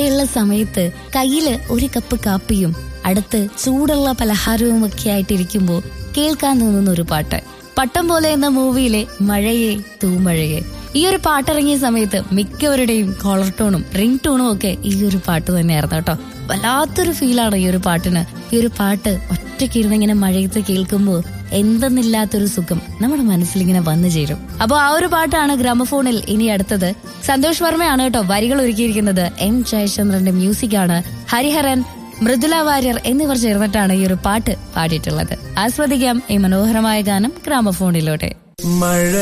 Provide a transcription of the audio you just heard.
ഉള്ള സമയത്ത് കയ്യില് ഒരു കപ്പ് കാപ്പിയും അടുത്ത് ചൂടുള്ള പലഹാരവും ഒക്കെ ആയിട്ടിരിക്കുമ്പോ കേൾക്കാൻ തോന്നുന്ന ഒരു പാട്ട് പട്ടം പോലെ എന്ന മൂവിയിലെ മഴയെ തൂമഴയെ ഈ ഒരു പാട്ടിറങ്ങിയ സമയത്ത് മിക്കവരുടെയും കോളർ ടോണും റിംഗ് ടോണും ഒക്കെ ഈ ഒരു പാട്ട് തന്നെയായിരുന്നു കേട്ടോ വല്ലാത്തൊരു ഫീലാണ് ഈ ഒരു പാട്ടിന് ഈ ഒരു പാട്ട് ഒറ്റയ്ക്ക് ഇരുന്ന് ഇങ്ങനെ മഴയത്ത് കേൾക്കുമ്പോൾ എന്തെന്നില്ലാത്തൊരു സുഖം നമ്മുടെ മനസ്സിലിങ്ങനെ വന്നു ചേരും അപ്പൊ ആ ഒരു പാട്ടാണ് ഗ്രാമഫോണിൽ ഇനി അടുത്തത് സന്തോഷ് വർമ്മയാണ് കേട്ടോ വരികൾ ഒരുക്കിയിരിക്കുന്നത് എം ജയചന്ദ്രന്റെ മ്യൂസിക് ആണ് ഹരിഹരൻ മൃദുല വാര്യർ എന്നിവർ ചേർന്നിട്ടാണ് ഈ ഒരു പാട്ട് പാടിയിട്ടുള്ളത് ആസ്വദിക്കാം ഈ മനോഹരമായ ഗാനം ഗ്രാമഫോണിലൂടെ മഴ